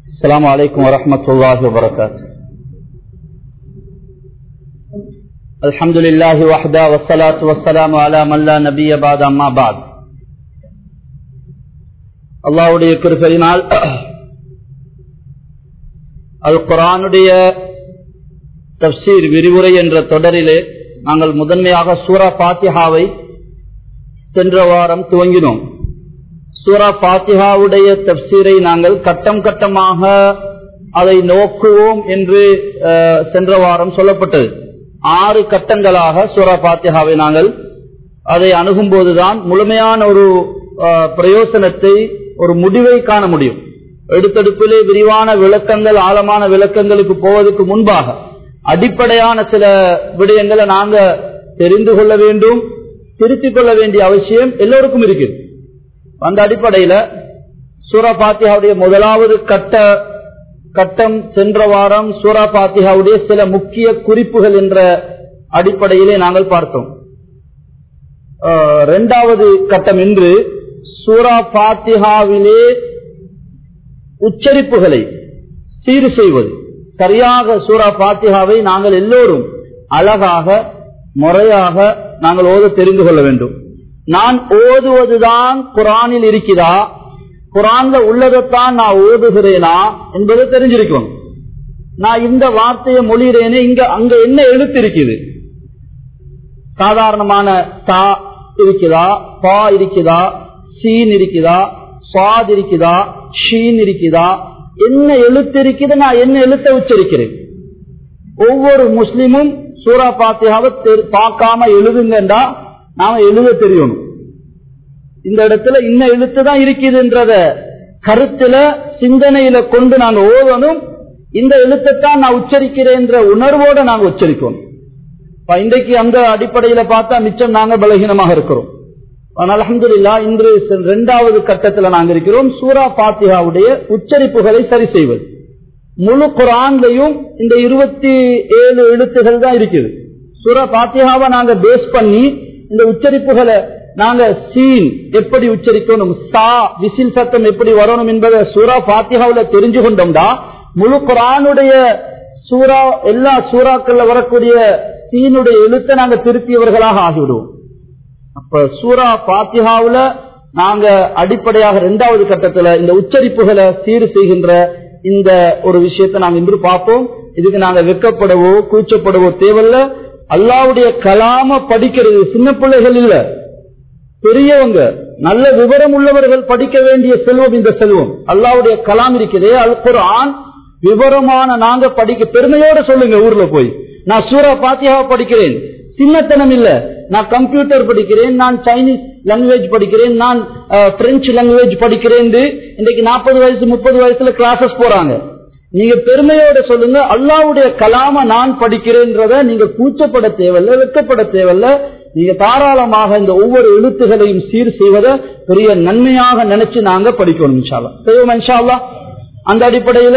السلام عليكم ورحمة الله وبركاته الحمد لله وحده والصلاة والسلام على من لا نبي بعد أما بعد அல்லாவுடைய கிருப்பையினால் அல் குரானுடைய தப்சீர் விரிவுரை என்ற தொடரிலே நாங்கள் முதன்மையாக சூரா பாத்திஹாவை சென்ற வாரம் துவங்கினோம் சூரா பாத்திஹாவுடைய தப்சீரை நாங்கள் கட்டம் கட்டமாக அதை நோக்குவோம் என்று சென்ற வாரம் சொல்லப்பட்டது ஆறு கட்டங்களாக சூரா பாத்திஹாவை நாங்கள் அதை அணுகும் போதுதான் முழுமையான ஒரு பிரயோசனத்தை ஒரு முடிவை காண முடியும் எடுத்தெடுப்பிலே விரிவான விளக்கங்கள் ஆழமான விளக்கங்களுக்கு போவதற்கு முன்பாக அடிப்படையான சில விடயங்களை நாங்க தெரிந்து கொள்ள வேண்டும் திருத்திக் கொள்ள வேண்டிய அவசியம் எல்லோருக்கும் இருக்குது அந்த அடிப்படையில சூரா பாத்தியாவுடைய முதலாவது கட்ட கட்டம் சென்ற வாரம் சூரா பாத்தியாவுடைய சில முக்கிய குறிப்புகள் என்ற அடிப்படையிலே நாங்கள் பார்த்தோம் இரண்டாவது கட்டம் இன்று சூரா பாத்தியாவிலே உச்சரிப்புகளை சீர் செய்வது சரியாக சூரா பாத்தியாவை நாங்கள் எல்லோரும் அழகாக முறையாக நாங்கள் ஓத தெரிந்து கொள்ள வேண்டும் நான் ஓதுவதுதான் குரானில் இருக்கிறதா குரான்ல உள்ளதைத்தான் நான் ஓதுகிறேனா என்பதை தெரிஞ்சிருக்கணும் நான் இந்த வார்த்தையை மொழிகிறேனே இங்க அங்க என்ன எழுத்து இருக்குது சாதாரணமான தா இருக்குதா பா இருக்குதா சீன் இருக்குதா சுவாத் இருக்குதா ஷீன் இருக்குதா என்ன எழுத்து இருக்குது நான் என்ன எழுத்தை உச்சரிக்கிறேன் ஒவ்வொரு முஸ்லிமும் சூரா பாத்தியாவை பார்க்காம எழுதுங்கண்டா நாம எழுத தெரியணும் இந்த இடத்துல இன்ன எழுத்து தான் இருக்குதுன்றத கருத்துல சிந்தனையில கொண்டு நாங்க ஓதணும் இந்த எழுத்தைத்தான் நான் உச்சரிக்கிறேன் உணர்வோட நாங்க உச்சரிக்கணும் இன்றைக்கு அந்த அடிப்படையில பார்த்தா மிச்சம் நாங்க பலகீனமாக இருக்கிறோம் அலமதுல்லா இன்று இரண்டாவது கட்டத்துல நாங்க இருக்கிறோம் சூரா பாத்தியாவுடைய உச்சரிப்புகளை சரி செய்வது முழு குரான்லையும் இந்த இருபத்தி ஏழு எழுத்துகள் தான் இருக்குது சூரா பாத்தியாவை நாங்க பேஸ் பண்ணி இந்த உச்சரிப்புகளை நாங்க சீன் எப்படி உச்சரிக்கணும் சா விசில் சத்தம் எப்படி வரணும் என்பதை சூரா பாத்தியாவில் தெரிஞ்சு கொண்டோம்டா முழு குரானுடைய சூறா எல்லா சூறாக்கள்ல வரக்கூடிய சீனுடைய எழுத்தை நாங்க திருத்தியவர்களாக ஆகிவிடுவோம் அப்ப சூரா பாத்தியாவுல நாங்க அடிப்படையாக இரண்டாவது கட்டத்துல இந்த உச்சரிப்புகளை சீர் செய்கின்ற இந்த ஒரு விஷயத்தை நாங்க இன்று பார்ப்போம் இதுக்கு நாங்க வெக்கப்படவோ கூச்சப்படவோ தேவையில்ல அல்லாவுடைய கலாம படிக்கிறது சின்ன பிள்ளைகள் இல்ல பெரியவங்க நல்ல விவரம் உள்ளவர்கள் படிக்க வேண்டிய செல்வம் இந்த செல்வம் அல்லாவுடைய கலாம் இருக்கிறதே அல் குரான் விவரமான நாங்க படிக்க பெருமையோட சொல்லுங்க ஊர்ல போய் நான் சூரா பாத்தியாவை படிக்கிறேன் சின்னத்தனம் இல்ல நான் கம்ப்யூட்டர் படிக்கிறேன் நான் சைனீஸ் லாங்குவேஜ் படிக்கிறேன் நான் பிரெஞ்சு லாங்குவேஜ் படிக்கிறேன் இன்றைக்கு நாற்பது வயசு முப்பது வயசுல கிளாஸஸ் போறாங்க நீங்க பெருமையோட சொல்லுங்க அல்லாவுடைய கலாம நான் படிக்கிறேன்றத நீங்க கூச்சப்பட தேவையில்ல வெக்கப்பட தேவையில்ல நீங்க தாராளமாக இந்த ஒவ்வொரு எழுத்துகளையும் சீர் செய்வதை பெரிய நன்மையாக நினைச்சு நாங்க படிக்கணும் இன்ஷால்லா செய்வோம் இன்ஷால்லா அந்த அடிப்படையில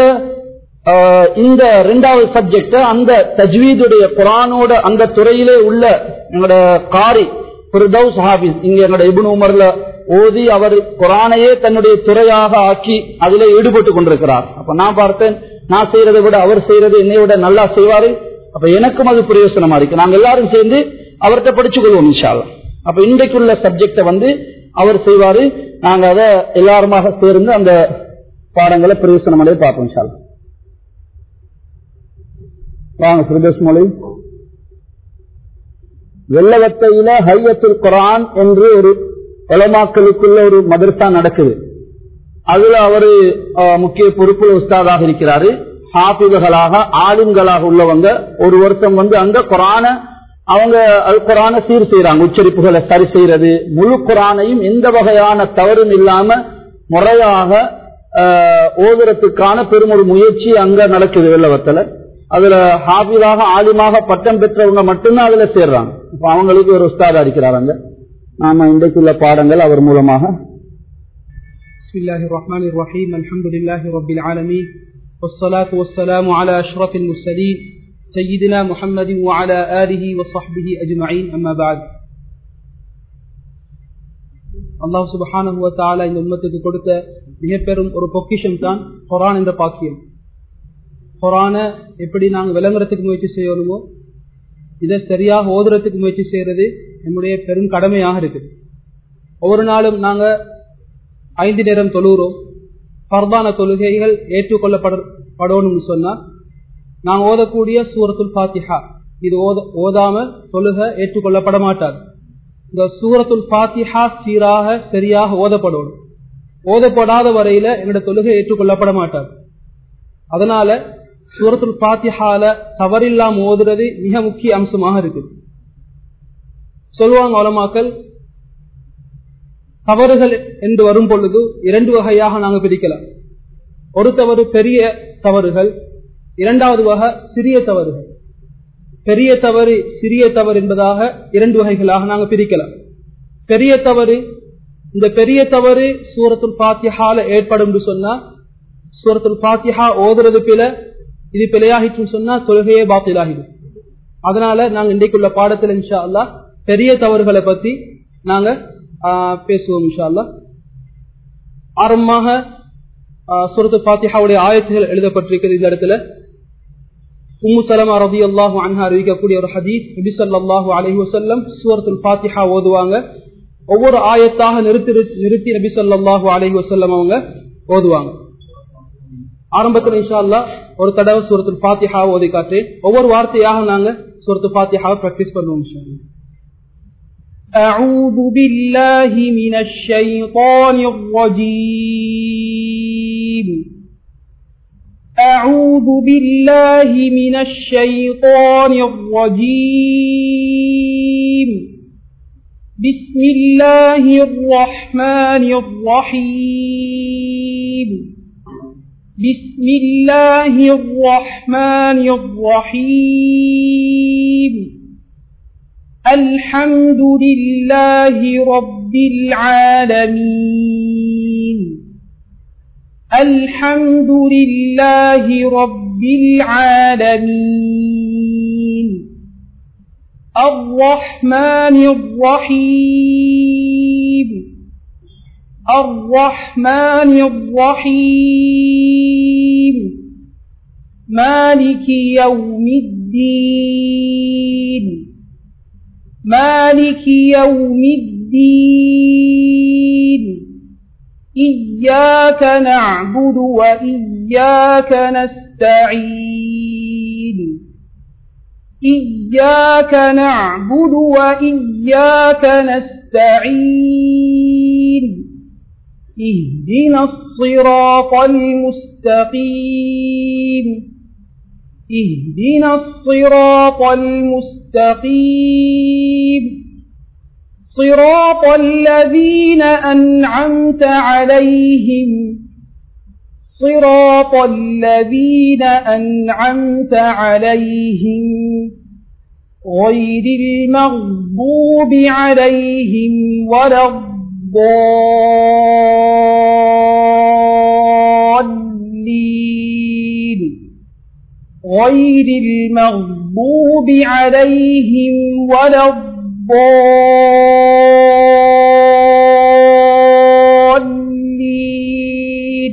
இந்த ரெண்டாவது சப்ஜெக்ட் அந்த தஜ்வீதுடைய குரானோட அந்த துறையிலே உள்ள எங்களோட காரி பிரதௌஸ் ஹாபிஸ் இங்க எங்களோட இபுன் உமர்ல ஓதி அவர் குரானையே தன்னுடைய துறையாக ஆக்கி அதில் ஈடுபட்டு கொண்டிருக்கிறார் அப்ப நான் பார்த்தேன் நான் செய்யறதை விட அவர் செய்யறது என்னை விட நல்லா செய்வாரு அப்ப எனக்கும் அது பிரயோசனமா இருக்கு நாங்க எல்லாரும் சேர்ந்து அவர்கிட்ட படிச்சு கொள்வோம் இன்ஷால்லா அப்ப இன்றைக்குள்ள சப்ஜெக்ட வந்து அவர் செய்வாரு நாங்க அதை எல்லாருமாக சேர்ந்து அந்த பாடங்களை பிரயோசனம் அடைய பார்ப்போம் இன்ஷால்லா வாங்க பிரதேஷ் மொழி வெள்ளவத்தையில ஹையத்துல் குரான் என்று ஒரு உலமாக்களுக்குள்ள ஒரு மதரசா நடக்குது அதுல அவரு முக்கிய பொறுப்புல உஸ்தாதாக இருக்கிறாரு ஹாபிதுகளாக ஆளுங்களாக உள்ளவங்க ஒரு வருஷம் வந்து அங்க குரான அவங்க அல் குரான சீர் செய்யறாங்க உச்சரிப்புகளை சரி செய்யறது முழு குரானையும் எந்த வகையான தவறும் இல்லாம முறையாக ஓதுறதுக்கான பெரும் ஒரு முயற்சி அங்க நடக்குது வெள்ளவத்துல அதுல ஹாபிதாக ஆலிமாக பட்டம் பெற்றவங்க மட்டும்தான் அதுல சேர்றாங்க இப்ப அவங்களுக்கு ஒரு உஸ்தாதா இருக்கிறாங்க நாம இன்றைக்குள்ள பாடங்கள் அவர் மூலமாக بسم الله الرحمن الرحيم الحمد لله رب العالمين والصلاة والسلام على أشرف المرسلين سيدنا محمد وعلى آله وصحبه أجمعين أما بعد அல்லாஹ் சுபஹானஹு வ தஆலா இந்த உம்மத்துக்கு கொடுத்த மிக பெரும் ஒரு பொக்கிஷம் தான் குரான் என்ற பாக்கியம் குரானை எப்படி நாங்கள் விளங்குறதுக்கு முயற்சி செய்யணுமோ இதை சரியாக ஓதுறதுக்கு முயற்சி செய்யறது நம்முடைய பெரும் கடமையாக இருக்குது ஒவ்வொரு நாளும் நாங்க ஐந்து நேரம் தொழுகிறோம் பர்தான தொழுகைகள் ஏற்றுக்கொள்ளப்படணும்னு சொன்னா நாங்க ஓதக்கூடிய சூரத்துல் பாத்திஹா இது ஓத ஓதாம தொழுக ஏற்றுக்கொள்ளப்பட மாட்டார் இந்த சூரத்துல் பாத்திஹா சீராக சரியாக ஓதப்படணும் ஓதப்படாத வரையில எங்களோட தொழுகை ஏற்றுக்கொள்ளப்பட மாட்டார் அதனால சூரத்துல் பாத்திஹால தவறில்லாம ஓதுறது மிக முக்கிய அம்சமாக இருக்குது சொல்லுவாங்க உலமாக்கள் தவறுகள் என்று வரும் பொழுது இரண்டு வகையாக நாங்கள் பிரிக்கலாம் ஒரு தவறு பெரிய தவறுகள் இரண்டாவது வகை சிறிய தவறுகள் பெரிய தவறு சிறிய தவறு என்பதாக இரண்டு வகைகளாக நாங்கள் பிரிக்கலாம் பெரிய தவறு இந்த பெரிய தவறு சூரத்துல் பாத்தியால ஏற்படும் என்று சொன்னா சூரத்துல் பாத்தியா ஓதுறது பில இது பிழையாகிட்டு சொன்னா தொழுகையே பாத்திலாகிடும் அதனால நாங்க இன்றைக்குள்ள பாடத்தில் இன்ஷா அல்லா பெரிய தவறுகளை பத்தி நாங்க பேசுவோம் இன்ஷா அல்லா ஆரம்பமாக சூரத்து பாத்தியாவுடைய ஆயத்துகள் எழுதப்பட்டிருக்கிறது இந்த இடத்துல உம்மு சலமா ரதி அல்லாஹு அன்ஹா அறிவிக்கக்கூடிய ஒரு ஹதீஸ் நபி ஸல்லல்லாஹு அலைஹி வஸல்லம் சூரத்துல் ஃபாத்திஹா ஓதுவாங்க ஒவ்வொரு ஆயத்தாக நிறுத்தி நிறுத்தி நபி ஸல்லல்லாஹு அலைஹி வஸல்லம் அவங்க ஓதுவாங்க ஆரம்பத்தில் இன்ஷா அல்லாஹ் ஒரு தடவை சூரத்துல் ஃபாத்திஹா ஓதி காட்டுறேன் ஒவ்வொரு வார்த்தையாக நாங்க சூரத்துல் ஃபாத்திஹாவை பிராக்டிஸ் பண்ணுவோம் இன்ஷா அல்லாஹ் أعوذ بالله من الشيطان الرجيم أعوذ بالله من الشيطان الرجيم بسم الله الرحمن الرحيم بسم الله الرحمن الرحيم الحمد لله رب العالمين الحمد لله رب العالمين الرحمن الرحيم الرحمن الرحيم مالك يوم الدين مالك يوم الدين إياك نعبد وإياك نستعين إياك نعبد وإياك نستعين اهدنا الصراط المستقيم اهدنا الصراط المستقيم صراط الذين أنعمت عليهم صراط الذين أنعمت عليهم غير المغضوب عليهم ولا الضالين غير المغضوب عليهم ولا الضالين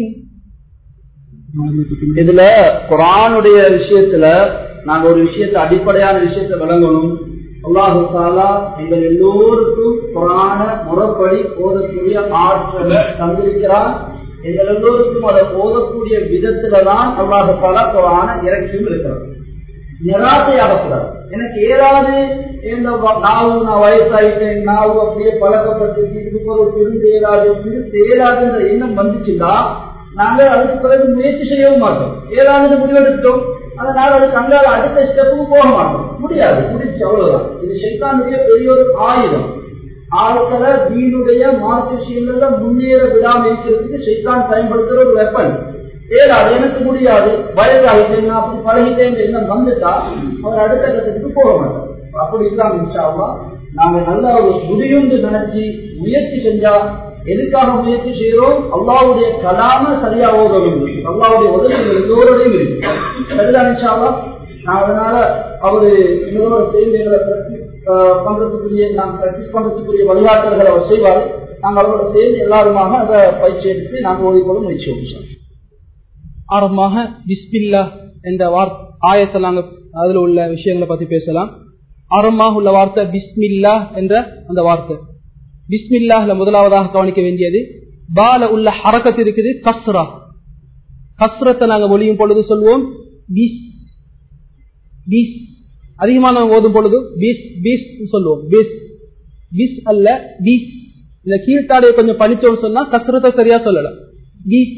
இதுல குரானுடைய விஷயத்துல நாங்க ஒரு விஷயத்தை அடிப்படையான விஷயத்தை விளங்கணும் அல்லாஹு தாலா எங்கள் எல்லோருக்கும் குரான முறைப்படி ஓதக்கூடிய ஆற்றலை தந்திருக்கிறான் எங்கள் எல்லோருக்கும் அதை ஓதக்கூடிய விதத்துல தான் அல்லாஹு தாலா குரான இறக்கியும் இருக்கிறார் நிராசையாகக்கூடாது எனக்கு ஏறாது இந்த நாவு நான் வயசாயிட்டேன் நாவு அப்படியே பழக்கப்பட்டு இதுக்கு ஒரு பிரிந்து ஏறாது பிரிந்து ஏறாதுன்ற எண்ணம் வந்துச்சுன்னா நாங்க அதுக்கு பிறகு முயற்சி செய்யவும் மாட்டோம் ஏதாவது முடிவெடுத்தோம் அதனால அதுக்கு அங்கால அடுத்த ஸ்டெப்புக்கு போக மாட்டோம் முடியாது முடிச்சு அவ்வளவுதான் இது சைத்தானுடைய பெரிய ஒரு ஆயுதம் ஆட்களை வீணுடைய மாற்று விஷயங்கள்ல முன்னேற விடாம இருக்கிறதுக்கு சைத்தான் பயன்படுத்துற ஒரு வெப்பன் ஏறாது எனக்கு முடியாது வயதாகிட்டேன் நான் அப்படி பழகிட்டேன் எண்ணம் வந்துட்டா அவர் அடுத்த கட்டத்துக்கு போக மாட்டார் அப்படி இல்லாம இன்ஷால்லா நாங்க நல்ல ஒரு முடியுண்டு நினைச்சு முயற்சி செஞ்சா எதுக்காக முயற்சி செய்யறோம் அல்லாவுடைய கலாம சரியா ஓதணும் அல்லாவுடைய உதவி எல்லோருடையும் இருக்கு சரிதான் இன்ஷால்லா நான் அதனால அவரு எங்களோட சேர்ந்து எங்களை பண்றதுக்குரிய நாம் பிராக்டிஸ் பண்றதுக்குரிய வழிகாட்டல்களை அவர் செய்வார் நாங்கள் அவரோட சேர்ந்து எல்லாருமாக அந்த பயிற்சி எடுத்து நாங்கள் ஓடிக்கொள்ள முயற்சி செய்வோம் ஆரம்பமாக பிஸ்மில்லா என்ற வார்த்தை ஆயத்தை நாங்க அதுல உள்ள விஷயங்களை பத்தி பேசலாம் ஆரம்பமாக உள்ள வார்த்தை பிஸ்மில்லா என்ற அந்த வார்த்தை பிஸ்மில்லாஹ்ல முதலாவதாக கவனிக்க வேண்டியது பால உள்ள ஹரக்கத் இருக்குது கஸ்ரா கஸ்ரத்தை நாங்க ஒளியும் பொழுது சொல்லுவோம் பிஸ் பிஸ் அதிகமாக நாங்க ஓதும் பொழுது பிஸ் பிஸ் சொல்லுவோம் பிஸ் பிஸ் அல்ல பிஸ் இந்த கீழ்த்தாடையை கொஞ்சம் பணிச்சோம்னு சொன்னா கஸ்ரத்தை சரியா சொல்லல பிஸ்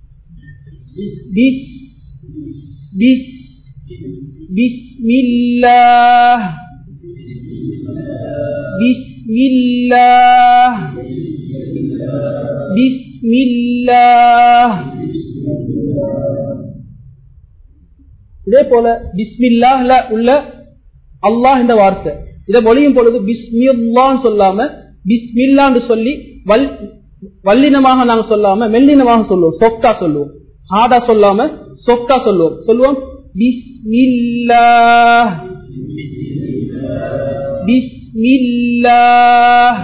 பிஸ் பிஸ் பிஸ்மில்லாஹ் பிஸ்மில்லாஹ் பிஸ்மில்லாஹ் இதே போல பிஸ்மில்லாஹ்ல உள்ள அல்லாஹ் இந்த வார்த்தை இதை மொழியும் பொழுது பிஸ்மில்லான்னு சொல்லாம பிஸ்மில்லான்னு சொல்லி வல் வல்லினமாக நாங்க சொல்லாம மெல்லினமாக சொல்லுவோம் சொப்டா சொல்லுவோம் ஹாடா சொல்லாம சொப்டா சொல்லுவோம் சொல்லுவோம் பிஸ்மில்லாஹ் பிஸ்மில்லாஹ்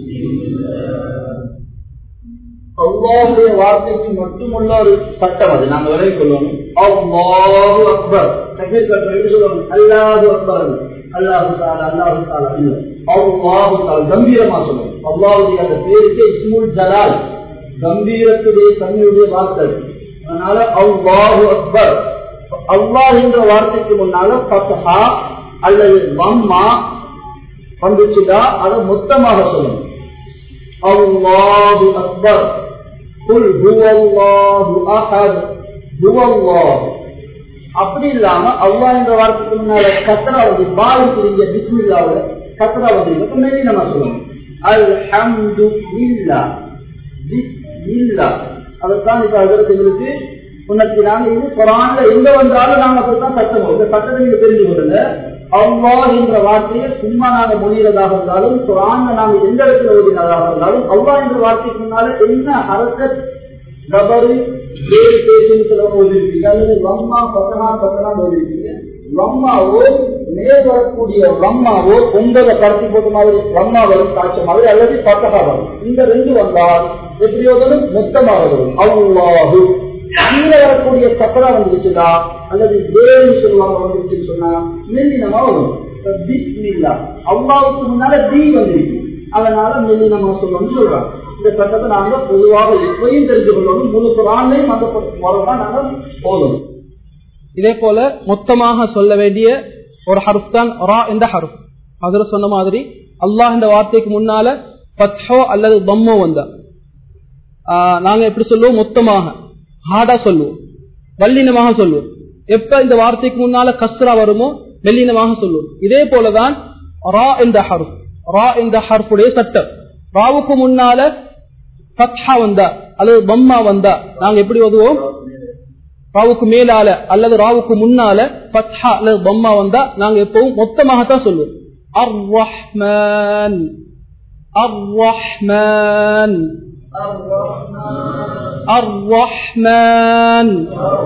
அல்லாஹுடைய வார்த்தைக்கு மட்டுமுள்ள ஒரு சட்டம் அது நாங்க விலகிக் கொள்ளணும் அல்லாஹு அக்பர் தக்பீர் கட்டுறது எப்படி சொல்லணும் அல்லாஹு அக்பர் அல்லாஹு தாலா அல்லாஹு தாலா இல்ல அல்லாஹு தாலா கம்பீரமா சொல்லணும் அல்லாஹுடைய அந்த பேருக்கு இஸ்முல் ஜலால் கம்பீரத்துடைய தன்மையுடைய வார்த்தை அதனால அல்லாஹு அக்பர் அல்லாஹ் என்ற வார்த்தைக்கு முன்னால பத்தஹா அல்லது வம்மா வந்துச்சுதா அதை மொத்தமாக சொல்லணும் அல்லாஹு அக்பர் குல் ஹுவல்லாஹு அஹத் ஹுவல்லாஹ் அப்படி இல்லாம அல்லாஹ் என்ற வார்த்தைக்கு முன்னால கத்ரா வந்து பால் புரிஞ்ச பிஸ்மில்லாவுல கத்ரா வந்து இப்ப மேலே நம்ம சொல்லணும் அல்ஹம்து இல்லா பிஸ்மில்லா அதைத்தான் இப்ப அதற்கு எங்களுக்கு உனக்கு நாங்க இது குரான்ல எங்க வந்தாலும் நாங்க அப்படித்தான் சட்டம் இந்த சட்டத்தை நீங்க தெரிஞ்சு கொள்ளுங்க அல்லாஹ் என்ற வார்த்தையை சும்மா நாங்க மொழிகிறதாக இருந்தாலும் குரான்ல நாங்க எந்த இடத்துல ஓதினதாக இருந்தாலும் அல்லாஹ் என்ற வார்த்தைக்கு முன்னால என்ன அரசர் தபரு வேறு பேசுன்னு சொல்ல ஓதிருப்பீங்க அல்லது லம்மா பத்தனா பத்தனா ஓதிருப்பீங்க லம்மாவோ நேர் வரக்கூடிய லம்மாவோ ஒன்பதை கடத்தி போட்ட மாதிரி லம்மா வரும் காய்ச்ச மாதிரி அல்லது பத்தகா வரும் இந்த ரெண்டு வந்தால் எப்படி ஓதணும் மொத்தமாக வரும் அல்லாஹு கீழே வரக்கூடிய சக்கரா வந்துருச்சுடா அல்லது வேறு சொல்லுவாங்க வந்துருச்சுன்னு சொன்னா மெல்லினமா வரும் பிஸ்மில்லா அல்லாவுக்கு முன்னால தி வந்துருக்கு அதனால மெல்லினமா சொல்லணும்னு சொல்றாங்க இந்த சட்டத்தை நாங்க பொதுவாக எப்பயும் தெரிஞ்சு கொள்ளணும் முழு குரான்லையும் அந்த முறைதான் நாங்க போகணும் இதே போல மொத்தமாக சொல்ல வேண்டிய ஒரு ஹருப் தான் ரா என்ற ஹருப் அதுல சொன்ன மாதிரி அல்லாஹ் இந்த வார்த்தைக்கு முன்னால பத்ஹோ அல்லது பம்மோ வந்தா ஆஹ் நாங்க எப்படி சொல்லுவோம் மொத்தமாக ஹார்டா சொல்லுவோம் வல்லினமாக சொல்லுவோம் எப்ப இந்த வார்த்தைக்கு முன்னால கஸ்ரா வருமோ மெல்லினமாக சொல்லுவோம் இதே போலதான் ரா என்ற ஹருப் ரா என்ற ஹர்ஃபுடைய சட்டம் ராவுக்கு முன்னால பத்ஹா வந்தா அல்லது பம்மா வந்தா நாங்க எப்படி ஓதுவோம் ராவுக்கு மேலால அல்லது ராவுக்கு முன்னால பத்ஹா அல்லது பம்மா வந்தா நாங்க எப்பவும் மொத்தமாகத்தான் சொல்லுவோம் அர் ரஹ்மான் அர் ரஹ்மான் الرحمن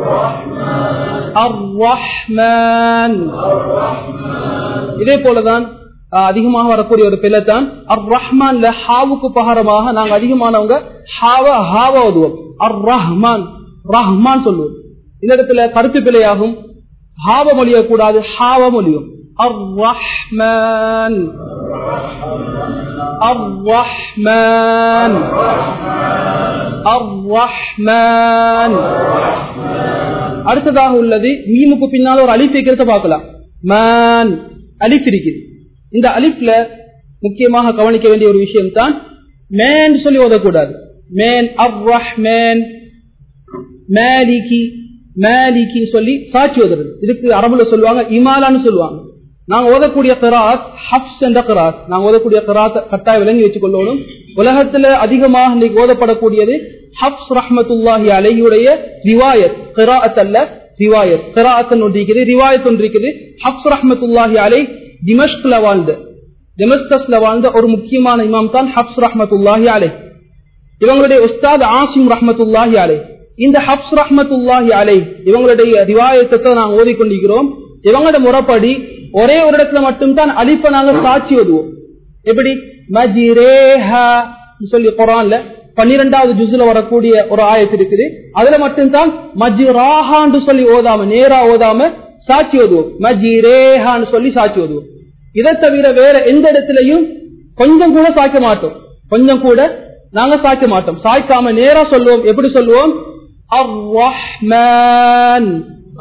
الرحمن இதே போலதான் அதிகமாக வரக்கூடிய ஒரு பிள்ளை தான் அர் ரஹ்மான்ல ஹாவுக்கு பகரமாக நாங்க அதிகமானவங்க ஹாவ ஹாவ ஓதுவோம் அர் ரஹ்மான் ரஹ்மான் சொல்லுவோம் இந்த இடத்துல கருத்து பிழையாகும் ஹாவ மொழிய கூடாது ஹாவ மொழியும் அர் ரஹ்மான் அர் ரஹ்மான் அர் ரஹ்மான் அடுத்ததாக உள்ளது மீமுக்கு பின்னால் ஒரு அலிஃப் வைக்கிறத பார்க்கலாம் மேன் அலிஃப் இருக்குது இந்த அலிஃப்ல முக்கியமாக கவனிக்க வேண்டிய ஒரு விஷயம் தான் மேன் சொல்லி ஓதக்கூடாது மேன் அர் ரஹ்மேன் மேலிகி மேலிகி சொல்லி சாட்சி ஓதுறது இதுக்கு அரபுல சொல்லுவாங்க இமாலான்னு சொல்லுவாங்க நாங்க ஓதக்கூடிய கிராத் ஹப்ஸ் என்ற கிராத் நாங்க ஓதக்கூடிய கிராத் கட்டாய விளங்கி வச்சுக் கொள்ளணும் உலகத்துல அதிகமாக இன்னைக்கு ஓதப்படக்கூடியது ஹப்ஸ் ரஹமத்துல்லாஹி அலையுடைய ரிவாயத் கிராத் அல்ல ரிவாயத் கிராத்தன் ஒன்று இருக்குது ரிவாயத் ஒன்று இருக்குது ஹப்ஸ் ரஹமத்துல்லாஹி அலை திமஷ்க்ல வாழ்ந்த டெமஸ்கஸ்ல வாழ்ந்த ஒரு முக்கியமான இமாம் தான் ஹப்ஸ் ரஹமத்துல்லாஹி அலை இவங்களுடைய உஸ்தாத் ஆசிம் ரஹமத்துல்லாஹி அலை இந்த ஹப்ஸ் ரஹமத்துல்லாஹி அலை இவங்களுடைய ரிவாயத்தை நாங்கள் ஓதிக்கொண்டிருக்கிறோம் இவங்களோட முறைப்படி ஒரே ஒரு இடத்துல மட்டும்தான் அலிப்ப நாங்க சாட்சி ஓதுவோம் எப்படி மஜிரேஹா சொல்லி குரான்ல பன்னிரெண்டாவது ஜுஸ்ல வரக்கூடிய ஒரு ஆயத்து இருக்குது அதுல மட்டும்தான் மஜ்ராஹான்னு சொல்லி ஓதாம நேரா ஓதாம சாட்சி ஓதுவோம் மஜிரேஹான்னு சொல்லி சாட்சி ஓதுவோம் இதை தவிர வேற எந்த இடத்துலயும் கொஞ்சம் கூட சாய்க்க மாட்டோம் கொஞ்சம் கூட நாங்க சாய்க்க மாட்டோம் சாய்க்காம நேரா சொல்லுவோம் எப்படி சொல்லுவோம் அர்-ரஹ்மான்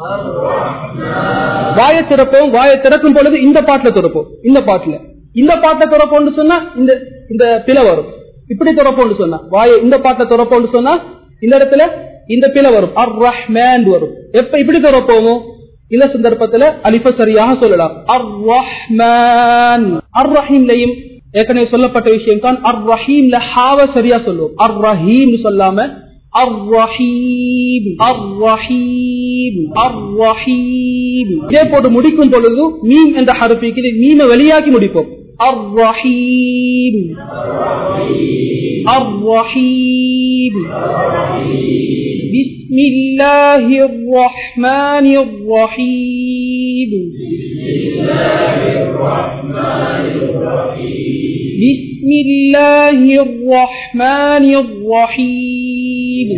வாயை திறப்போம் வாயை திறக்கும் பொழுது இந்த பாட்டுல திறப்போம் இந்த பாட்டுல இந்த பாட்டை திறப்போம்னு சொன்னா இந்த இந்த பிழை வரும் இப்படி திறப்போம்னு சொன்னா வாயை இந்த பாட்டை திறப்போம்னு சொன்னா இந்த இடத்துல இந்த பிழை வரும் அர் ரஹ்மான் வரும் எப்ப இப்படி திறப்போமோ இந்த சந்தர்ப்பத்துல அலிஃப சரியாக சொல்லலாம் அர் ரஹ்மான் அர் ரஹீம்லையும் ஏற்கனவே சொல்லப்பட்ட விஷயம் தான் அர் ரஹீம்ல ஹாவ சரியா சொல்லுவோம் அர் ரஹீம் சொல்லாம அர் ரஹீம் அர் ரஹீம் அர் ரஹீம் இதே போட்டு முடிக்கும் பொழுது மீம் என்ற ஹருப்பிக்கு மீமை வெளியாக்கி முடிப்போம் அர் ரஹீம் அர் ரஹீம் بسم الله الرحمن الرحيم بسم الله الرحمن الرحيم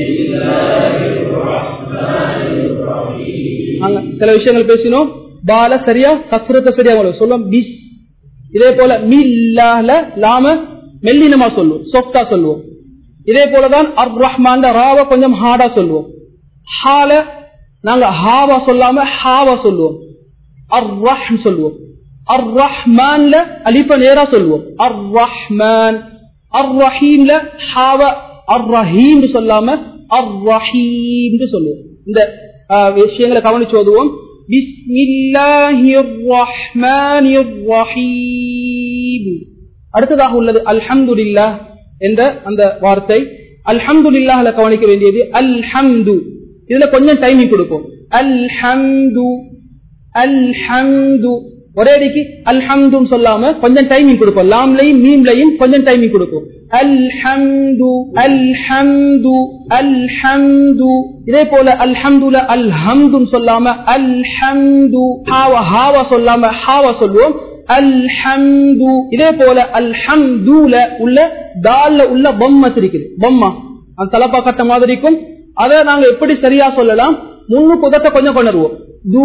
நாங்க சில விஷயங்கள் பேசினோம் பால சரியா கசுரத்தை சரியா வரும் சொல்லும் பிஸ் இதே போல மில்லால லாம மெல்லினமா சொல்லுவோம் சொப்டா சொல்லுவோம் இதே போலதான் அர் ரஹ்மான் ராவ கொஞ்சம் ஹார்டா சொல்லுவோம் ஹால நாங்க ஹாவா சொல்லாம ஹாவா சொல்லுவோம் அர் ரஹ் சொல்லுவோம் அர் ரஹ்மான்ல அலிப்ப நேரா சொல்லுவோம் அர் ரஹ்மான் அர் ரஹீம்ல ஹாவ அர் ரஹீம் சொல்லாம அர் ரஹீம் சொல்லுவோம் இந்த ஆஹ், விஷயங்களை கவனிச்சு ஓதுவோம் பிஸ்மில்லாஹிர் ரஹ்மானிர் ரஹீம் அடுத்ததாக உள்ளது அல்ஹம்துலில்லாஹ் என்ற அந்த வார்த்தை அல்ஹம்துலில்லாஹ்ல கவனிக்க வேண்டியது அல்ஹம்து இதுல கொஞ்சம் டைமிங் கொடுப்போம் அல்ஹம்து அல்ஹம்து ஒரே அடிக்கு அல்ஹம்துன்னு சொல்லாம கொஞ்சம் டைமிங் கொடுப்போம் லாம்லையும் மீம்லையும் கொஞ்சம் டைமிங் கொடுப்போம் அல்ஹம்து அல்ஹம்து அல்ஹம்து இதே போல அல்ஹம்துல அல்ஹம்துன்னு சொல்லாம அல்ஹம்து ஹாவ ஹாவா சொல்லாம ஹாவா சொல்லுவோம் அல்ஹம்து இதே போல அல்ஹம்துல உள்ள தால்ல உள்ள பொம்மத் இருக்குது பொம்மா அந்த தலப்பா கட்ட மாதிரி இருக்கும் அதை நாங்க எப்படி சரியா சொல்லலாம் முன்னு புதத்தை கொஞ்சம் கொண்டுருவோம் து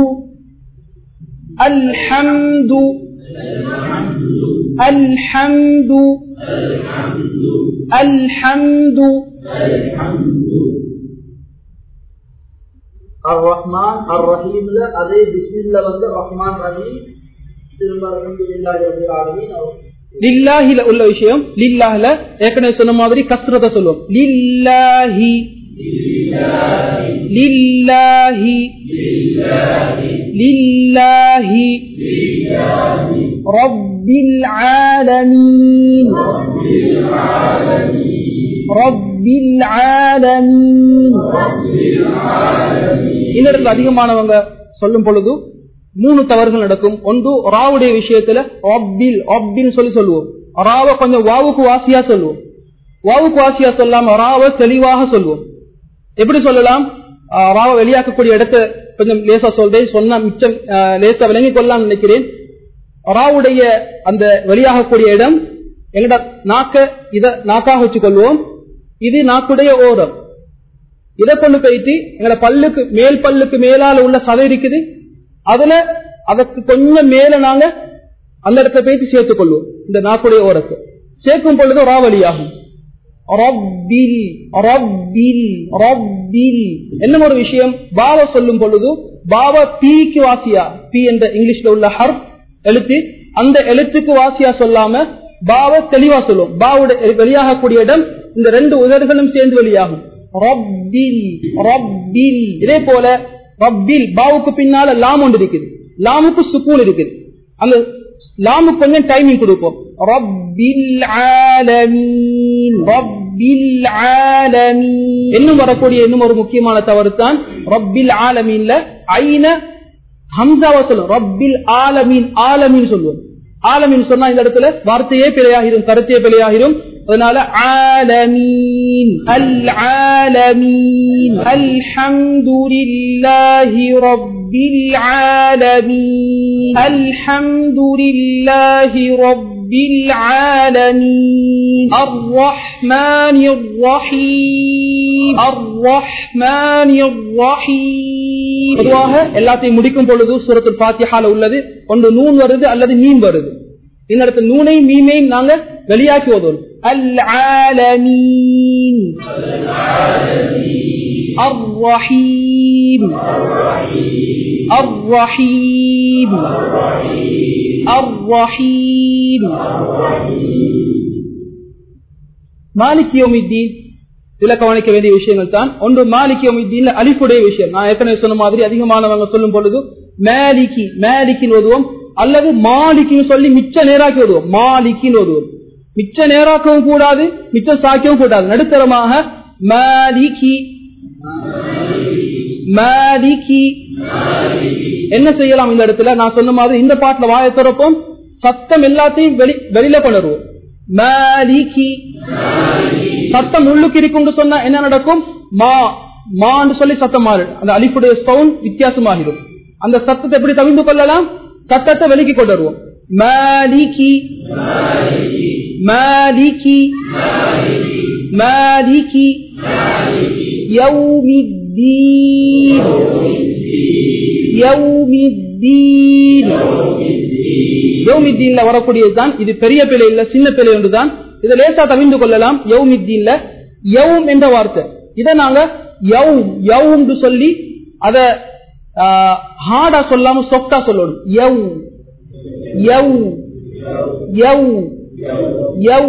அல்ஹம்து அல்ஹம்து அல்ஹம்து அர் ரஹ்மான் அர் ரஹீம்ல அதே பிஸ்மில்ல வந்து ரஹ்மான் ரஹீம் திரும்ப அல்ஹம்துலில்லாஹி ரப்பில் ஆலமீன் அவர் லில்லாஹில உள்ள விஷயம் லில்லாஹில ஏற்கனவே சொன்ன மாதிரி கஸ்ரத சொல்லுவோம் லில்லாஹி லில்லாஹி லில்லாஹி ரப்பில் ஆலமீன் ரப்பில் ஆலமீன் இன்னொரு அதிகமானவங்க சொல்லும் பொழுது மூணு தவறுகள் நடக்கும் ஒன்று ராவுடைய விஷயத்துல ஒப்பில் ஒப்பின்னு சொல்லி சொல்லுவோம் ராவ கொஞ்சம் வாவுக்கு வாசியா சொல்லுவோம் வாவுக்கு வாசியா சொல்லாம ராவ தெளிவாக சொல்லுவோம் எப்படி சொல்லலாம் ஆஹ் ராவ வெளியாக்கக்கூடிய இடத்தை கொஞ்சம் லேசா சொல்றேன் சொன்னா மிச்சம் ஆஹ் லேசா விளங்கி கொள்ளலாம் நினைக்கிறேன் ராவுடைய அந்த வெளியாகக்கூடிய இடம் எங்கட நாக்க இத நாக்காக வச்சுக்கொள்வோம் இது நாக்குடைய ஓரம் இதை கொண்டு போயிட்டு எங்களோட பல்லுக்கு மேல் பல்லுக்கு மேலால உள்ள சதை இருக்குது அதுல அதற்கு கொஞ்சம் மேல நாங்க அந்த இடத்துல போயிட்டு சேர்த்துக் கொள்வோம் இந்த நாக்குடைய ஓரத்தை சேர்க்கும் பொழுது ராவலியாகும் ரப்பில் ரப்பில் ரப்பில் என்ன ஒரு விஷயம் பாவ சொல்லும் பொழுது பாவ பீக்கு வாசியா பி என்ற இங்கிலீஷ்ல உள்ள ஹர்ப் எழுத்து அந்த எழுத்துக்கு வாசியா சொல்லாம பாவ தெளிவா சொல்லும் பாவுடைய வெளியாகக்கூடிய இடம் இந்த ரெண்டு உதடுகளும் சேர்ந்து வெளியாகும் ரப்பில் ரப்பில் இதே போல ரப்பில் பாவுக்கு பின்னால லாம் ஒன்று இருக்குது லாமுக்கு சுக்கூன் இருக்குது அந்த லாமுக்கு கொஞ்சம் டைமிங் கொடுப்போம் ரப்பில் ஆலமீன் ரப்பில் ஆலமீன் இன்னும் வரக்கூடிய இன்னும் ஒரு முக்கியமான தவறு தான் ரப்பில் ஆலமீன்ல ஐன ஹம்சாவா சொல்லும் ரப்பில் ஆலமீன் ஆலமீன் சொல்லுவோம் ஆலமீன் சொன்னா இந்த இடத்துல வார்த்தையே பிழையாகிரும் கருத்தையே பிழையாகிரும் அதனால ஆலமீன் அல் ஆலமீன் அல்ஹம்துலில்லாஹி ரப்பில் ஆலமீன் அல்ஹம்துலில்லாஹி ரப்பில் رب العالمين الرحمن الرحيم الرحمن الرحيم பொதுவாக எல்லாத்தையும் முடிக்கும் பொழுது சூரத்துல் ஃபாத்திஹால உள்ளது ஒன்று நூன் வருது அல்லது மீன் வருது இந்த இடத்துல நூனையும் மீனையும் நாங்க வெளியாக்கி ஓதுவோம் அல் ஆலமீன் الرحيم الرحيم الرحيم மாலிக் யோமித்தீன் இதுல கவனிக்க வேண்டிய விஷயங்கள் தான் ஒன்று மாலிக் யோமித்தீன்ல அலிஃபுடைய விஷயம் நான் ஏற்கனவே சொன்ன மாதிரி அதிகமானவங்க சொல்லும் பொழுது மேலிக்கி மேலிக்கின்னு ஓதுவோம் அல்லது மாலிக்கின்னு சொல்லி மிச்ச நேராக்கி ஓதுவோம் மாலிக்கின்னு ஓதுவோம் மிச்ச நேராக்கவும் கூடாது மிச்ச சாக்கவும் கூடாது நடுத்தரமாக மாலிகி மாலிகி என்ன செய்யலாம் இந்த இடத்துல நான் சொன்ன மாதிரி இந்த பாட்டுல வாய திறப்போம் சத்தம் எல்லாத்தையும் வெளி வெளியில கொண்டுருவோம் மாலிகி சத்தம் உள்ளுக்கு இருக்கும்னு சொன்னா என்ன நடக்கும் மா மான்னு சொல்லி சத்தம் மாறு அந்த அலிப்புடைய சவுண்ட் வித்தியாசமாகிடும் அந்த சத்தத்தை எப்படி தவிர்த்து கொள்ளலாம் சத்தத்தை வெளிக்கு கொண்டு வருவோம் மாலிகி மாலிகி மாலிகி யௌமித்தீன் யௌமித்தீன் யௌமித்தீன்ல வரக்கூடியதுதான் இது பெரிய பிழை இல்ல சின்ன பிழை ஒன்றுதான் இதை லேசா தவிர்ந்து கொள்ளலாம் யௌமித்தீன்ல யவும் என்ற வார்த்தை இதை நாங்க யவும் யவும் சொல்லி அத ஹார்டா சொல்லாம சொஃப்டா சொல்லணும் யவ் யவ் யவ் யவ்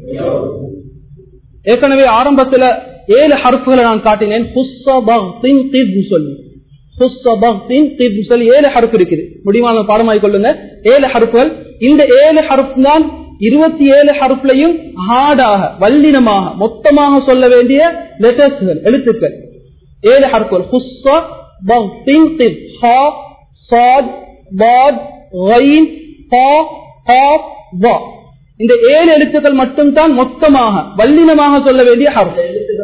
ஏற்கனவே ஆரம்பத்துல ஏழு ஹருப்புகளை நான் காட்டினேன் சொல்லி சொல்லி ஏழு ஹருப்பு இருக்குது முடிவான பாடமாய் கொள்ளுங்க ஏழு ஹருப்புகள் இந்த ஏழு ஹருப்பு தான் இருபத்தி ஏழு ஹருப்லையும் ஹார்டாக வல்லினமாக மொத்தமாக சொல்ல வேண்டிய லெட்டர்ஸ்கள் எழுத்துக்கள் ஏழு ஹருப்புகள் ஹுஸ்ஸா பக்தின் திப் ஹா சாத் பாத் غين قا قاف ضا இந்த ஏழு எழுத்துக்கள் மட்டும்தான் மொத்தமாக வல்லினமாக சொல்ல வேண்டிய ஹர்ஃப்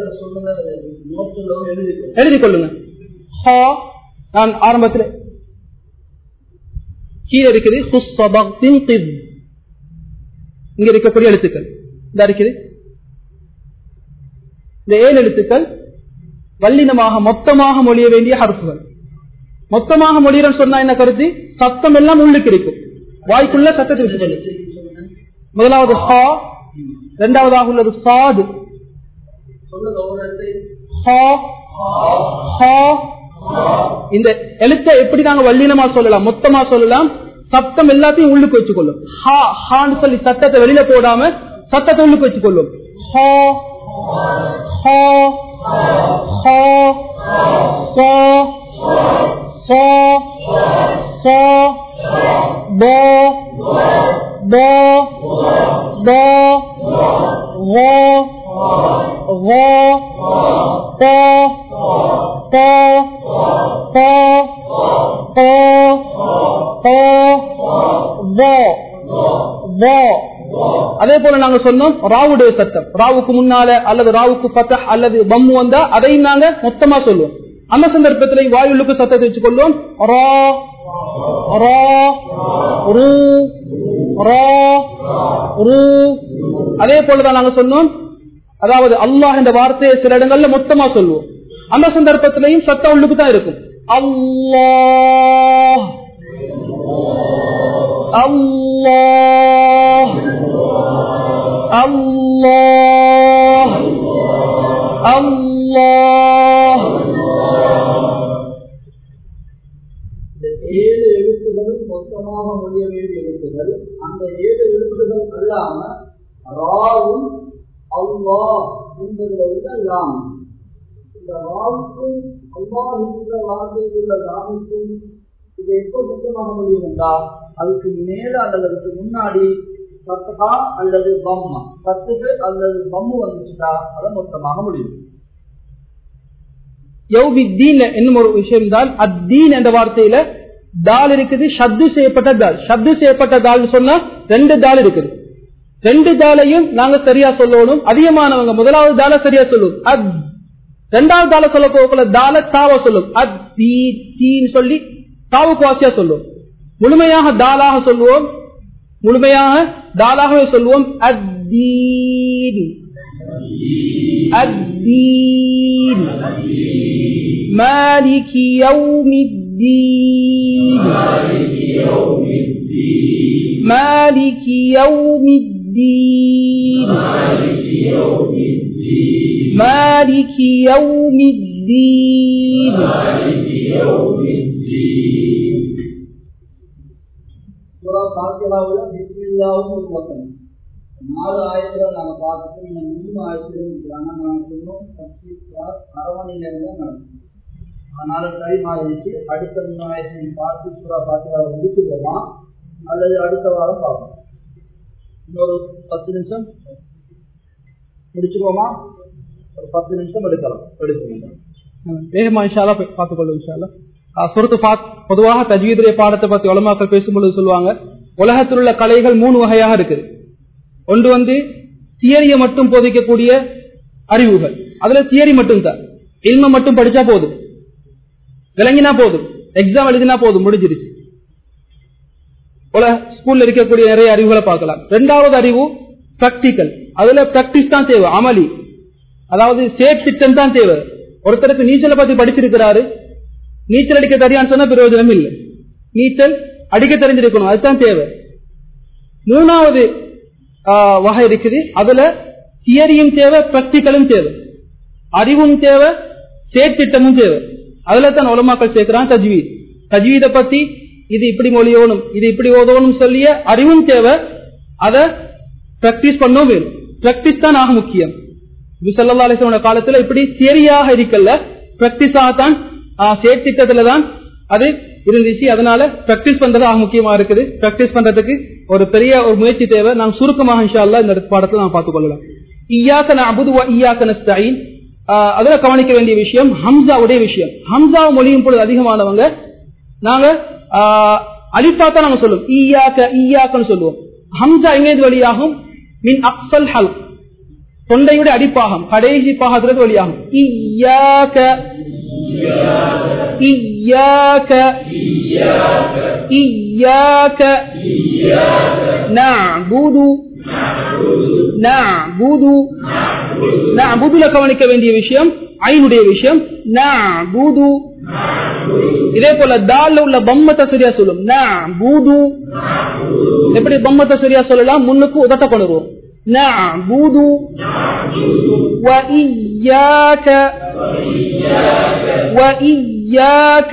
எழுதிக் கொள்ளுங்க ஹா நான் ஆரம்பத்தில் கீழே இருக்குது ஹுஸ்ஸபக்தின் திப் இங்க இருக்கக்கூடிய எழுத்துக்கள் இந்த இருக்குது இந்த ஏழு எழுத்துக்கள் வல்லினமாக மொத்தமாக மொழிய வேண்டிய ஹர்ஃபுகள் மொத்தமாக மொழியிடம் சொன்னா என்ன கருத்து சத்தம் எல்லாம் உள்ளுக்கு இருக்கும் வாய்க்குள்ள சத்தத்தை வச்சு முதலாவது ஹா இரண்டாவதாக உள்ளது சாது ஹா, ஹா. இந்த எழுத்தை எப்படி நாங்க வல்லினமா சொல்லலாம் மொத்தமா சொல்லலாம் சத்தம் எல்லாத்தையும் உள்ளுக்கு வச்சுக்கொள்ளும் ஹா ஹான்னு சொல்லி சத்தத்தை வெளியில போடாம சத்தத்தை உள்ளுக்கு வச்சுக்கொள்ளும் ஹா ஹா ஹா சா சா சா பா பா பா வா வா தா தா தா தா தா வா வா அதே போல நாங்க சொன்னோம் ராவுடைய சத்தம் ராவுக்கு முன்னால அல்லது ராவுக்கு பத்த அல்லது பம்மு வந்தா அதையும் நாங்க மொத்தமா சொல்லுவோம் அந்த சந்தர்ப்பத்தில் வாயுளுக்கு சத்தத்தை வச்சு கொள்வோம் ரா ரா ரூ ரா ரூ அதே போலதான் நாங்க சொன்னோம் அதாவது அல்லாஹ் என்ற வார்த்தையை சில இடங்கள்ல மொத்தமா சொல்லுவோம் அந்த சந்தர்ப்பத்திலையும் சத்த உள்ளுக்கு தான் இருக்கும் அல்லாஹ் அல்லாஹ் அல்லாஹ் அல்லாஹ் இந்த ஏழு எழுத்துகளும் மொத்தமாக முடிய வேண்டிய எழுத்துகள் அந்த ஏழு எழுத்துகள் அல்லாம ராவும் அல்லாஹ் என்பதில் உள்ள லாம் இந்த ராவுக்கும் அல்லாஹ் என்ற வார்த்தையில் உள்ள லாமுக்கும் இது எப்போ மொத்தமாக முடியும் என்றால் அதுக்கு மேல அல்லது அதுக்கு முன்னாடி பத்தகா அல்லது பம்மா பத்துக்கு அல்லது பம்மு வந்துச்சுட்டா அதை மொத்தமாக முடியும் யௌபித்தீன்ல என்னும் ஒரு விஷயம் தான் அத்தீன் என்ற வார்த்தையில தால் இருக்குது ஷத்து செய்யப்பட்ட தால் ஷத்து செய்யப்பட்ட தால் சொன்னா ரெண்டு தால் இருக்குது ரெண்டு தாலையும் நாங்க சரியா சொல்லணும் அதிகமானவங்க முதலாவது தால சரியா சொல்லும் அத் ரெண்டாவது தால சொல்ல போகல தால தாவ சொல்லும் அத் தீ தீன்னு சொல்லி தாவுக்கு வாசியா சொல்லுவோம் முழுமையாக தாலாக சொல்லுவோம் முழுமையாக தாலாகவே சொல்லுவோம் அத்தீன் அத்தீன் مالك يوم الدين مالك يوم الدين مالك يوم الدين சூரா பாத்தியாவுல பிஸ்மில்லாவும் ஒரு பக்கம் நாலு ஆயிரத்துல நாங்க பார்த்துட்டு இந்த மூணு ஆயிரத்துல இருக்கிறாங்க நாங்க சொன்னோம் பத்து கிளாஸ் அரை மணி நேரம் தான் நடக்கும் அதனால டைம் ஆகிடுச்சு அடுத்த மூணு ஆயிரத்தையும் பார்த்து சூரா பாத்தியாவை முடிச்சுக்கோமா அல்லது அடுத்த வாரம் பார்ப்போம் இன்னொரு பத்து நிமிஷம் முடிச்சுக்கோமா ஒரு பத்து நிமிஷம் எடுக்கலாம் எடுக்கணும் வேகமா இன்ஷால்லா பார்த்துக்கொள்ளும் இன்ஷால்லா சுரத்து பாத் பொதுவாக தஜ்வீதுடைய பாடத்தை பத்தி உலமாக்கள் பேசும்பொழுது சொல்லுவாங்க உலகத்தில் உள்ள கலைகள் மூணு வகையாக இருக்குது ஒன்று வந்து தியரியை மட்டும் போதிக்கக்கூடிய அறிவுகள் அதுல தியரி மட்டும் தான் இல்ம மட்டும் படிச்சா போதும் விளங்கினா போதும் எக்ஸாம் எழுதினா போதும் முடிஞ்சிருச்சு உலக ஸ்கூல்ல இருக்கக்கூடிய நிறைய அறிவுகளை பார்க்கலாம் ரெண்டாவது அறிவு பிராக்டிக்கல் அதுல பிராக்டிஸ் தான் தேவை அமளி அதாவது சேட் திட்டம் தான் தேவை ஒருத்தருக்கு நீச்சலை பத்தி படிச்சிருக்கிறாரு நீச்சல் அடிக்க தெரியான்னு சொன்னா பிரயோஜனம் இல்லை நீச்சல் அடிக்க தெரிஞ்சிருக்கணும் அதுதான் தேவை மூணாவது வகை இருக்குது அதுல தியரியும் தேவை பிராக்டிக்கலும் தேவை அறிவும் தேவை செயற்திட்டமும் தேவை அதுல தான் உலமாக்கள் சேர்க்கிறான் தஜ்வீத் தஜ்வீதை பத்தி இது இப்படி மொழியோனும் இது இப்படி ஓதோனும் சொல்லிய அறிவும் தேவை அதை பிராக்டிஸ் பண்ணவும் வேணும் பிராக்டிஸ் தான் ஆக முக்கியம் விசல்லா அலிஸ்லோட காலத்துல இப்படி தியரியாக இருக்கல பிராக்டிஸாகத்தான் செயற்திட்டத்துல தான் அது இருந்துச்சு அதனால பிராக்டிஸ் பண்றது ஆக முக்கியமா இருக்குது பிராக்டிஸ் பண்றதுக்கு ஒரு பெரிய ஒரு முயற்சி தேவை நாம் சுருக்கமாக இன்ஷா அல்லா இந்த பாடத்துல நாம் பார்த்துக் கொள்ளலாம் ஈயாக்க அபுது ஈயாக்க நஸ்தாயின் அதுல கவனிக்க வேண்டிய விஷயம் ஹம்சாவுடைய விஷயம் ஹம்சா மொழியும் பொழுது அதிகமானவங்க நாங்க அலிஃபா தான் நாங்க சொல்லுவோம் ஈயாக்க ஈயாக்கன்னு சொல்லுவோம் ஹம்சா எங்கேது வழியாகும் மின் அக்சல் ஹல் தொண்டையுடைய அடிப்பாகம் கடைசி பாகத்திலிருந்து வழியாகும் ஈயாக்க إياك إياك نعبد نعبد نعبد கவனிக்க வேண்டிய விஷயம் ஐனுடைய விஷயம் நஅபுது இதே போல தால்ல உள்ள பம்மத்தை சரியா சொல்லும் நஅபுது எப்படி பம்மத்தை சரியா சொல்லலாம் முன்னுக்கு உதட்ட கொண்டுருவோம் நஅபுது وإياك وإياك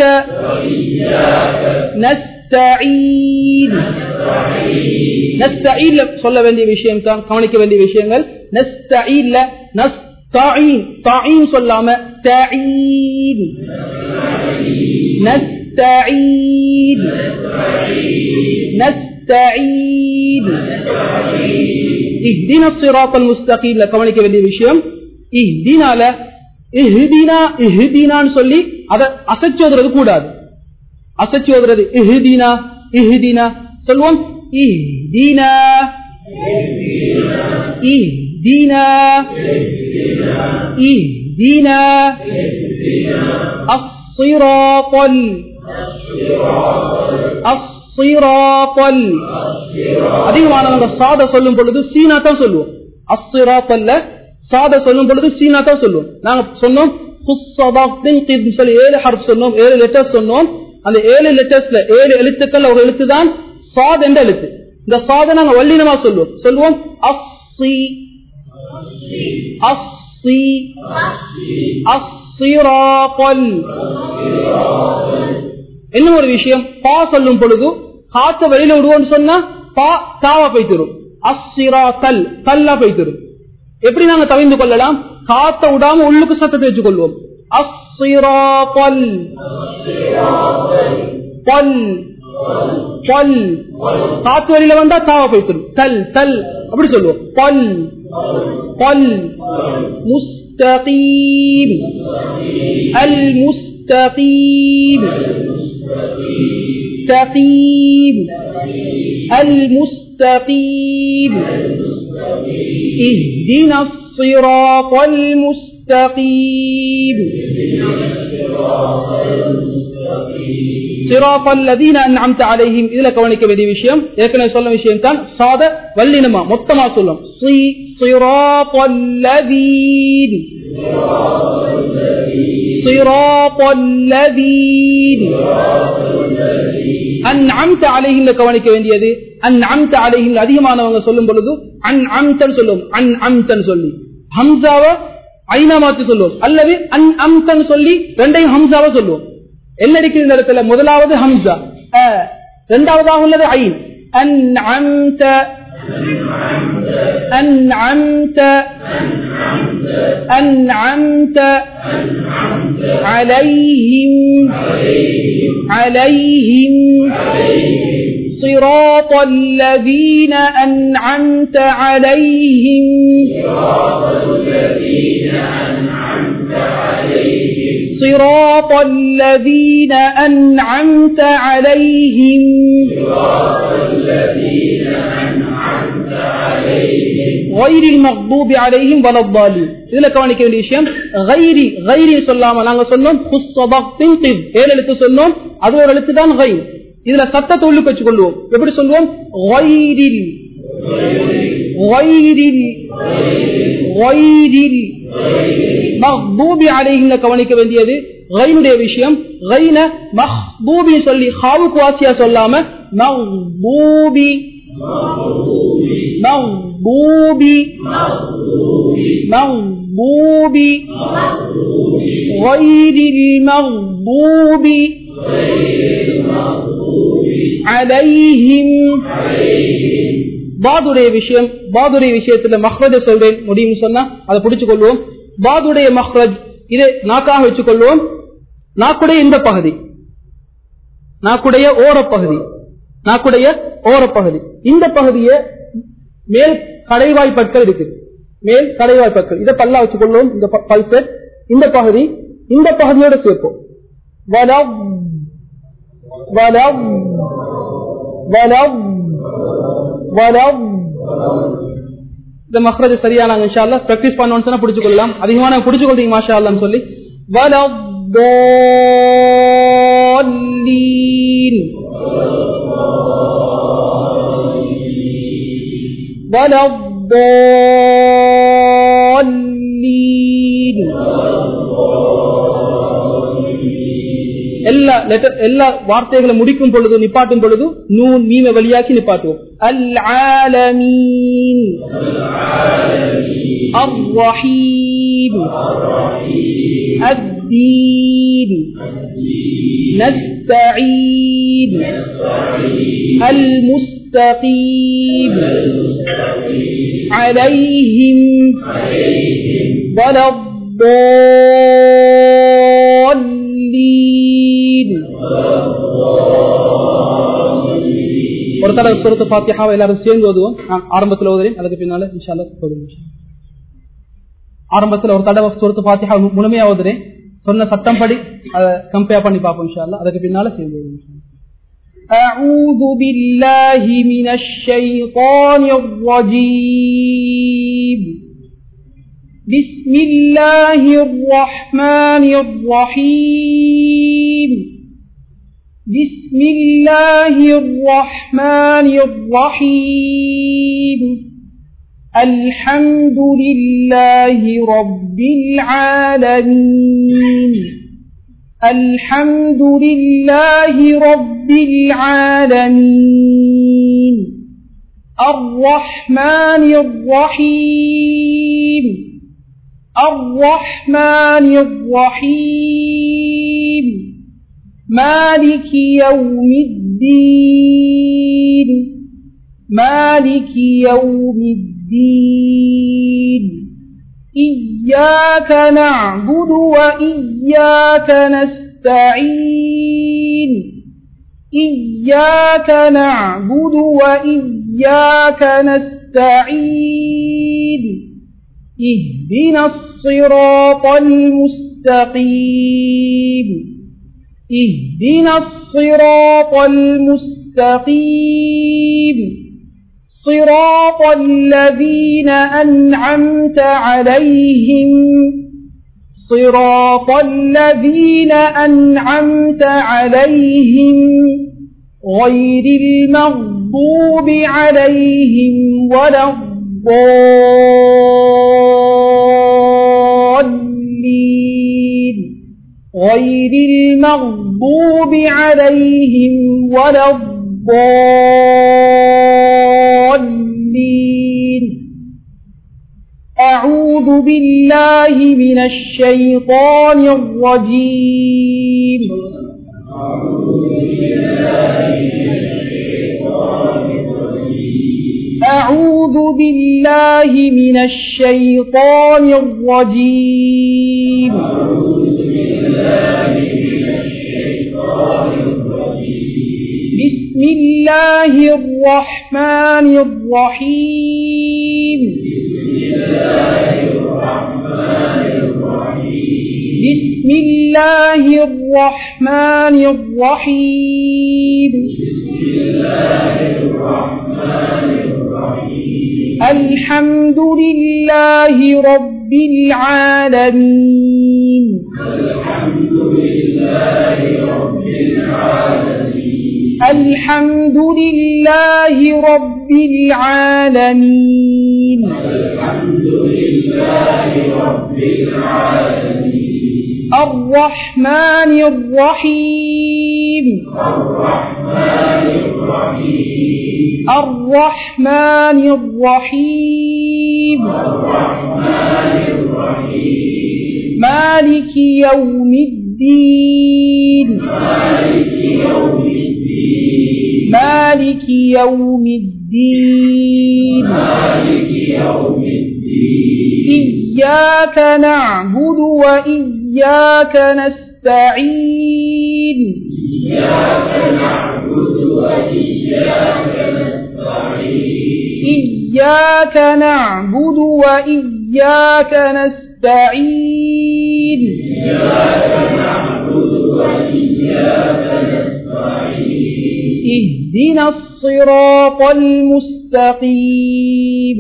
نستعين நஸ்தஈன்ல சொல்ல வேண்டிய விஷயம் தான் கவனிக்க வேண்டிய விஷயங்கள் நஸ்தஈன்ல நஸ்தஈன் தாயின் சொல்லாம தஈன் நஸ்தஈன் நஸ்தஈன் இஹ்தின ஸிராத்தல் முஸ்தகீம்ல கவனிக்க வேண்டிய விஷயம் இஹ்தினால இஹ்தினா இஹ்தினான்னு சொல்லி அதை அசைச்சு ஓதுறது கூடாது அசைச்சு ஓதுறது இஹ்தினா இஹ்தினா சொல்லுவோம் இஹ்தினா இஹ்தினா இஹ்தினா الصراط الصراط அதிகமானவங்க சாத சொல்லும் பொழுது சீனா தான் சொல்லுவோம் அஸ்ஸிராத் அல்ல சாத சொல்லும் பொழுது சீனா தான் சொல்லுவோம் நாங்க சொன்னோம் சொல்லி ஏழு ஹர்ப் சொன்னோம் ஏழு லெட்டர்ஸ் சொன்னோம் அந்த ஏழு லெட்டர்ஸ்ல ஏழு எழுத்துக்கள் ஒரு எழுத்து தான் சாத் என்ற எழுத்து இந்த சாத நாங்க வல்லினமா சொல்லுவோம் சொல்லுவோம் அஸ்ஸி அஸ்ஸி அஸ்ஸிராத்தல் என்ன ஒரு விஷயம் பா சொல்லும் பொழுது காத்த வெளியில விடுவோம்னு சொன்னா பா தாவா போய்த்திரும் அஸ்ஸிரா கல் கல்லா போய்த்திரும் எப்படி நாங்க தவிந்து கொள்ளலாம் காத்த விடாம உள்ளுக்கு சத்தத்தை வச்சுக் கொள்வோம் அஸ்ஸிரா பல் பல் பல் காத்து வெளியில வந்தா தாவா போய்த்திரும் தல் தல் அப்படி சொல்லுவோம் பல் பல் முஸ்தகீம் அல் முஸ்தகீம் المستقيم المستقيم اهدنا الصراط المستقيم சிராபல்லதீன அன்அம்த அலைஹிம் இதுல கவனிக்க வேண்டிய விஷயம் ஏற்கனவே சொல்ல விஷயம் தான் சாத வல்லினமா மொத்தமா சொல்லும் சி சிராபல்லதீன் சிராபல்லதீன் அன்அம்த அலைஹிம் கவனிக்க வேண்டியது அன்அம்த அலைஹிம் அதிகமானவங்க சொல்லும் பொழுது அன்அம்தன் சொல்லும் அன்அம்தன் சொல்லி ஹம்சாவை ஐனா மாத்தி சொல்லுவோம் அல்லது அன் அம்தன் சொல்லி ரெண்டையும் ஹம்சாவை சொல்லுவோம் என்ன இருக்குது இந்த இடத்துல முதலாவது ஹம்சா அ. இரண்டாவதாக உள்ளது ஐன் அன் அம்த أنعمت أنعمت عليهم عليهم صراط الذين أنعمت عليهم صراط الذين أنعمت عليهم غير المغضوب عليهم ولا الضالين இதுல கவனிக்க வேண்டிய விஷயம் غيرி غيرி சொல்லாம நாங்க சொன்னோம் குஸ்ஸபக்தின் திவ் ஏழு எழுத்து சொன்னோம் அது ஒரு எழுத்து தான் غير இதுல சத்தத்தை உள்ளுக்கு வச்சு கொள்வோம் எப்படி சொல்லுவோம் غيرில் غيرில் غيرில் மஹ்பூபி அலைஹிம்ல கவனிக்க வேண்டியது கைனுடைய விஷயம் கைன மஹ்பூபி சொல்லி ஹாவுக்கு வாசியா சொல்லாம மஹ்பூபி மஹ்பூபி மஹ்பூபி غير المغضوب عليهم பாதுடைய விஷயம் பாதுடைய விஷயத்துல மஹ்ரஜ சொல்றேன் முடியும் சொன்னா அதை பிடிச்சு கொள்வோம் பாதுடைய மஹ்ரஜ் இதை நாக்காக வச்சுக் கொள்வோம் நாக்குடைய இந்த பகுதி நாக்குடைய ஓரப்பகுதி நாக்குடைய ஓரப்பகுதி இந்த பகுதியை மேல் கடைவாய் பற்கள் இருக்கு மேல் கடைவாய் பற்கள் இதை பல்லா வச்சுக் கொள்வோம் இந்த பல்சர் இந்த பகுதி இந்த பகுதியோட சேர்ப்போம் வலவ் வலவ் வலவ் வலவ் இந்த மஹ்ரஜ் சரியா நாங்க இன்ஷா அல்லாஹ் பிராக்டிஸ் பண்ணோம்னு சொன்னா பிடிச்சு கொள்ளலாம் அதிகமா நாங்க பிடிச்சு கொள்றீங்க மாஷா அல்லாஹ்னு சொல்லி வலவ்வல்லீன் வலவ்வல்லீன் எல்லா லெட்டர் எல்லா வார்த்தைகளை முடிக்கும் பொழுது நிப்பாட்டும் பொழுது நூன் மீம வழியாக்கி நிப்பாட்டுவோம் அல் ஆலமீன் الرحيم الدين نستعين المستقيم عليهم ولا الضالين ஒரு தடவை சுரத்து பாத்தியாவை எல்லாரும் சேர்ந்து ஓதுவோம் நான் ஆரம்பத்தில் ஓதுறேன் அதுக்கு பின்னால இன்ஷால்லா போதும் ஆரம்பத்தில் ஒரு தடவை சுரத்து பாத்தியா முழுமையா ஓதுறேன் சொன்ன சட்டம் படி அதை கம்பேர் பண்ணி பார்ப்போம் இன்ஷால்லா அதுக்கு பின்னால சேர்ந்து ஓதுவோம் أعوذ بالله من الشيطان الرجيم بسم الله الرحمن الرحيم بسم الله الرحمن الرحيم الحمد لله رب العالمين الحمد لله رب العالمين الرحمن الرحيم الرحمن الرحيم مالك يوم الدين مالك يوم الدين إياك نعبد وإياك نستعين إياك نعبد وإياك نستعين اهدنا الصراط المستقيم اهدنا الصراط المستقيم صراط الذين أنعمت عليهم صراط الذين أنعمت عليهم غير المغضوب عليهم ولا الضالين غير المغضوب عليهم ولا الضالين أعوذ بالله من الشيطان الرجيم أعوذ بالله من الشيطان الرجيم بسم الله الرحمن الرحيم بسم الله الرحمن الرحيم الحمد لله رب العالمين الحمد لله رب العالمين الرحمن الرحيم الرحمن الرحيم مالك يوم الدين مالك يوم الدين إياك نعبد وإياك نستعين إياك نعبد وإياك نستعين اهدنا الصراط المستقيم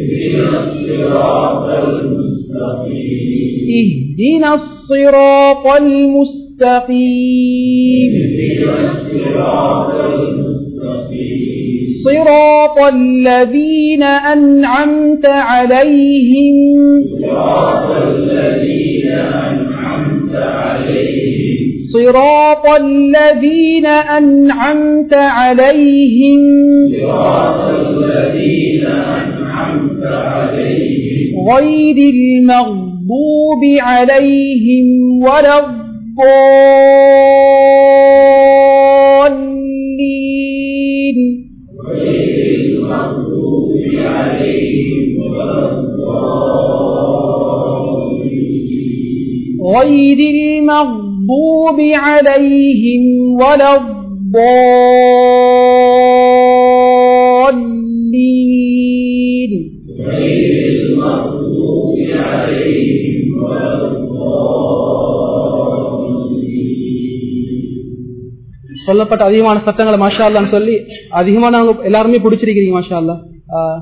اهدنا الصراط المستقيم صراط الذين أنعمت عليهم صراط الذين أنعمت عليهم غير المغضوب عليهم ولا الضالين غير المغضوب عليهم ولا الضالين சொல்லப்பட்ட அதிகமான சட்டங்களை மாஷா அல்லான்னு சொல்லி அதிகமானவங்க எல்லாருமே பிடிச்சிருக்கிறீங்க மாஷா அல்லா ஆஹ்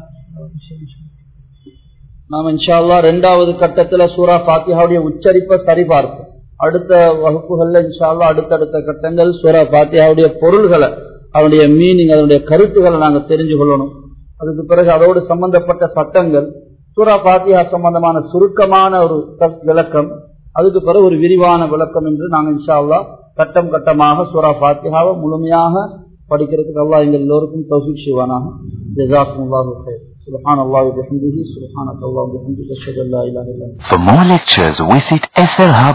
நாம் இன்ஷா அல்லாஹ் ரெண்டாவது கட்டத்துல சூரா ஃபாத்திஹாவுடைய உச்சரிப்பை சரிபார்ப்போம் அடுத்த வகுப்புகள்ல இன்ஷா அல்லாஹ் அடுத்தடுத்த கட்டங்கள் சூரா ஃபாத்திஹாவுடைய பொருள்களை அதனுடைய மீனிங் அதனுடைய கருத்துக்களை நாங்க தெரிஞ்சு கொள்ளணும் அதுக்கு பிறகு அதோடு சம்பந்தப்பட்ட சட்டங்கள் சூரா ஃபாத்திஹா சம்பந்தமான சுருக்கமான ஒரு தப் விளக்கம் அதுக்கு பிறகு ஒரு விரிவான விளக்கம் என்று நாங்க இன்ஷா அல்லாஹ் கட்டம் கட்டமாக சூரா ஃபாத்திஹாவை முழுமையாக படிக்கிறதுக்கு அல்லாஹ் எங்கள் எல்லோருக்கும் தௌஃபீக் செய்வானாக ஜஸாக்குமுல்லாஹு கைர் سبحان الله وبحمده سبحانك اللهم وبحمدك اشهد ان لا اله الا انت For more lectures, visit SLHub